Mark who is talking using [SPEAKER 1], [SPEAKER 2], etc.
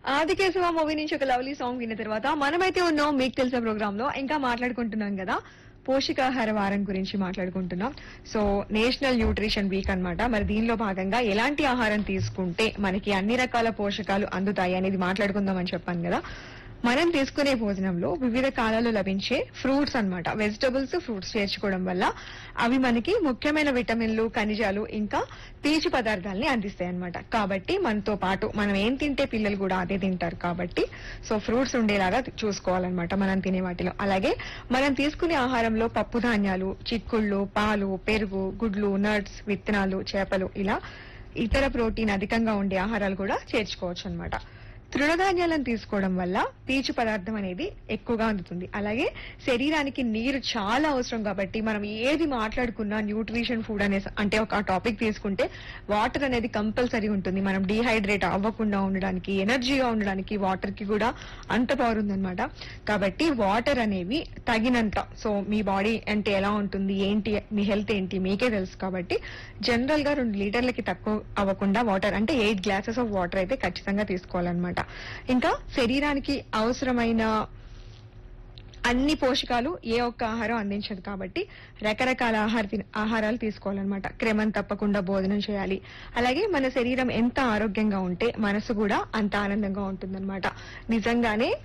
[SPEAKER 1] Aadikeshava movie నుంచి ఒక lovely song విన్న తర్వాత మనమైతే ఉన్నాం మీకు తెలిసిన ప్రోగ్రామ్ లో ఇంకా మాట్లాడుకుంటున్నాం కదా పోషకాహార వారం గురించి మాట్లాడుకుంటున్నాం సో నేషనల్ న్యూట్రిషన్ వీక్ అన్నమాట మరి దీనిలో భాగంగా ఎలాంటి ఆహారం తీసుకుంటే మనకి అన్ని రకాల పోషకాలు అందుతాయి అనేది మాట్లాడుకుందాం అని చెప్పాను కదా మనం తీసుకునే భోజనంలో వివిధ కాలాల్లో లభించే ఫ్రూట్స్ అన్నమాట వెజిటబుల్స్ ఫ్రూట్స్ చేర్చుకోవడం వల్ల అవి మనకి ముఖ్యమైన విటమిన్లు ఖనిజాలు ఇంకా పీచు పదార్థాలని అందిస్తాయి అన్నమాట కాబట్టి మనతో పాటు మనం ఏం తింటే పిల్లలు కూడా అదే తింటారు కాబట్టి సో ఫ్రూట్స్ ఉండేలాగా చూసుకోవాలన్నమాట మనం తినే వాటిలో అలాగే మనం తీసుకునే ఆహారంలో పప్పు ధాన్యాలు చిక్కుళ్ళు పాలు పెరుగు గుడ్లు నట్స్ విత్తనాలు చేపలు ఇలా ఇతర ప్రోటీన్ అధికంగా ఉండే ఆహారాలు కూడా చేర్చుకోవచ్చు అన్నమాట తృణధాన్యాలను తీసుకోవడం వల్ల పీచు పదార్థం అనేది ఎక్కువగా అందుతుంది అలాగే శరీరానికి నీరు చాలా అవసరం కాబట్టి మనం ఏది మాట్లాడుకున్నా న్యూట్రిషన్ ఫుడ్ అనే అంటే ఒక టాపిక్ తీసుకుంటే వాటర్ అనేది కంపల్సరీ ఉంటుంది మనం డీహైడ్రేట్ అవ్వకుండా ఉండడానికి ఎనర్జీగా ఉండడానికి వాటర్ కి కూడా అంత పవర్ ఉందన్నమాట కాబట్టి వాటర్ అనేవి తగినంత సో మీ బాడీ అంటే ఎలా ఉంటుంది ఏంటి మీ హెల్త్ ఏంటి మీకే తెలుసు కాబట్టి జనరల్ గా రెండు లీటర్లకి తక్కువ అవ్వకుండా వాటర్ అంటే ఎయిట్ గ్లాసెస్ ఆఫ్ వాటర్ అయితే ఖచ్చితంగా తీసుకోవాలన్నమాట ఇంకా శరీరానికి అవసరమైన అన్ని పోషకాలు ఏ ఒక్క ఆహారం అందించదు కాబట్టి రకరకాల ఆహార తిన- ఆహారాలు తీసుకోవాలన్నమాట క్రమం తప్పకుండా భోజనం చేయాలి అలాగే మన శరీరం ఎంత ఆరోగ్యంగా ఉంటే మనసు కూడా అంత ఆనందంగా ఉంటుందన్నమాట నిజంగానే